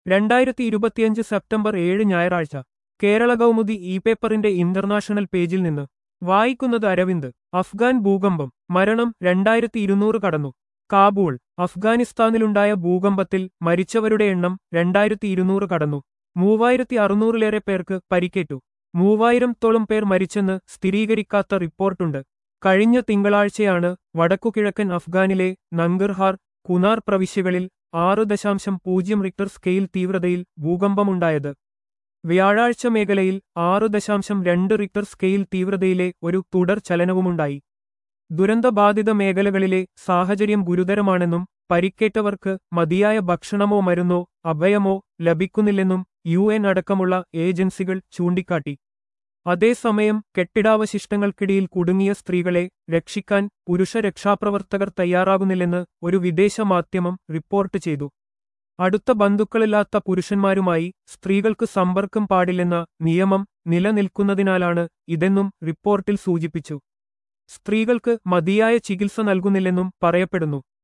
രണ്ടായിരത്തി ഇരുപത്തിയഞ്ച് സെപ്റ്റംബർ ഏഴ് ഞായറാഴ്ച കേരള കൗമുദി ഇ പേപ്പറിന്റെ ഇന്റർനാഷണൽ പേജിൽ നിന്ന് വായിക്കുന്നത് അരവിന്ദ് അഫ്ഗാൻ ഭൂകമ്പം മരണം രണ്ടായിരത്തി ഇരുന്നൂറ് കടന്നു കാബൂൾ അഫ്ഗാനിസ്ഥാനിലുണ്ടായ ഭൂകമ്പത്തിൽ മരിച്ചവരുടെ എണ്ണം രണ്ടായിരത്തി ഇരുന്നൂറ് കടന്നു മൂവായിരത്തി അറുന്നൂറിലേറെ പേർക്ക് പരിക്കേറ്റു മൂവായിരത്തോളം പേർ മരിച്ചെന്ന് സ്ഥിരീകരിക്കാത്ത റിപ്പോർട്ടുണ്ട് കഴിഞ്ഞ തിങ്കളാഴ്ചയാണ് വടക്കുകിഴക്കൻ അഫ്ഗാനിലെ നങ്കർഹാർ കുനാർ പ്രവിശ്യകളിൽ ആറ് ദശാംശം പൂജ്യം റിക്ടർ സ്കെയിൽ തീവ്രതയിൽ ഭൂകമ്പമുണ്ടായത് വ്യാഴാഴ്ച മേഖലയിൽ ആറ് ദശാംശം രണ്ട് റിക്ടർ സ്കെയിൽ തീവ്രതയിലെ ഒരു തുടർ ചലനവുമുണ്ടായി ദുരന്തബാധിത മേഖലകളിലെ സാഹചര്യം ഗുരുതരമാണെന്നും പരിക്കേറ്റവർക്ക് മതിയായ ഭക്ഷണമോ മരുന്നോ അഭയമോ ലഭിക്കുന്നില്ലെന്നും യു എൻ അടക്കമുള്ള ഏജൻസികൾ ചൂണ്ടിക്കാട്ടി അതേസമയം കെട്ടിടാവശിഷ്ടങ്ങൾക്കിടയിൽ കുടുങ്ങിയ സ്ത്രീകളെ രക്ഷിക്കാൻ പുരുഷ രക്ഷാപ്രവർത്തകർ തയ്യാറാകുന്നില്ലെന്ന് ഒരു വിദേശ മാധ്യമം റിപ്പോർട്ട് ചെയ്തു അടുത്ത ബന്ധുക്കളില്ലാത്ത പുരുഷന്മാരുമായി സ്ത്രീകൾക്ക് സമ്പർക്കം പാടില്ലെന്ന നിയമം നിലനിൽക്കുന്നതിനാലാണ് ഇതെന്നും റിപ്പോർട്ടിൽ സൂചിപ്പിച്ചു സ്ത്രീകൾക്ക് മതിയായ ചികിത്സ നൽകുന്നില്ലെന്നും പറയപ്പെടുന്നു